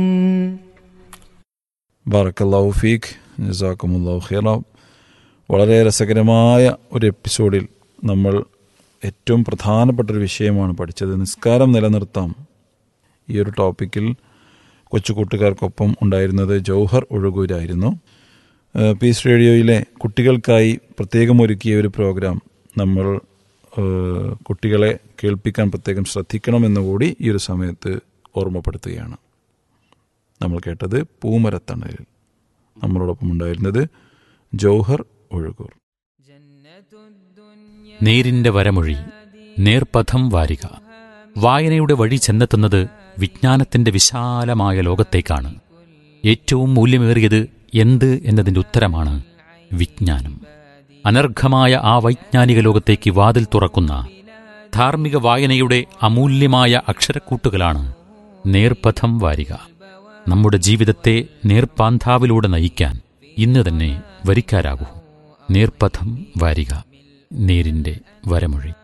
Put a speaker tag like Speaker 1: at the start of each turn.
Speaker 1: ബാറക്കല്ലാഹു ഫീഖ് ജസാക്കുമുല്ലാഹു ഖൈറ വളരെ രസകരമായ ഒരു എപ്പിസോഡിൽ നമ്മൾ ഏറ്റവും പ്രധാനപ്പെട്ട ഒരു വിഷയമാണ് പഠിച്ചത് നിസ്കാരം നിലനിർത്താം ഈ ഒരു ടോപ്പിക്കിൽ കൊച്ചു കൂട്ടുകാർക്കൊപ്പം ഉണ്ടായിരുന്നത് ജൗഹർ ഒഴുകൂരായിരുന്നു ഏഹ് പീസ് റേഡിയോയിലെ കുട്ടികൾക്കായി പ്രത്യേകം ഒരുക്കിയ ഒരു പ്രോഗ്രാം നമ്മൾ ഏഹ് കുട്ടികളെ കേൾപ്പിക്കാൻ പ്രത്യേകം ശ്രദ്ധിക്കണമെന്നുകൂടി ഈ ഒരു സമയത്ത് ഓർമ്മപ്പെടുത്തുകയാണ് നമ്മൾ കേട്ടത് പൂമരത്തണലിൽ നമ്മളോടൊപ്പം ഉണ്ടായിരുന്നത് ജൗഹർ ഒഴുകൂർ
Speaker 2: നേരിന്റെ വരമൊഴി നേർപഥം വാരിക വായനയുടെ വഴി ചെന്നെത്തുന്നത് വിജ്ഞാനത്തിന്റെ വിശാലമായ ലോകത്തേക്കാണ് ഏറ്റവും മൂല്യമേറിയത് എന്ത് എന്നതിന്റെ ഉത്തരമാണ് വിജ്ഞാനം അനർഘമായ ആ വൈജ്ഞാനിക ലോകത്തേക്ക് വാതിൽ തുറക്കുന്ന ധാർമ്മിക വായനയുടെ അമൂല്യമായ അക്ഷരക്കൂട്ടുകളാണ് നേർപഥം വാരിക നമ്മുടെ ജീവിതത്തെ നേർപ്പാന്താവിലൂടെ നയിക്കാൻ ഇന്ന് തന്നെ വരിക്കാരാകൂ നേർപഥം വാരിക നേരിന്റെ വരമൊഴി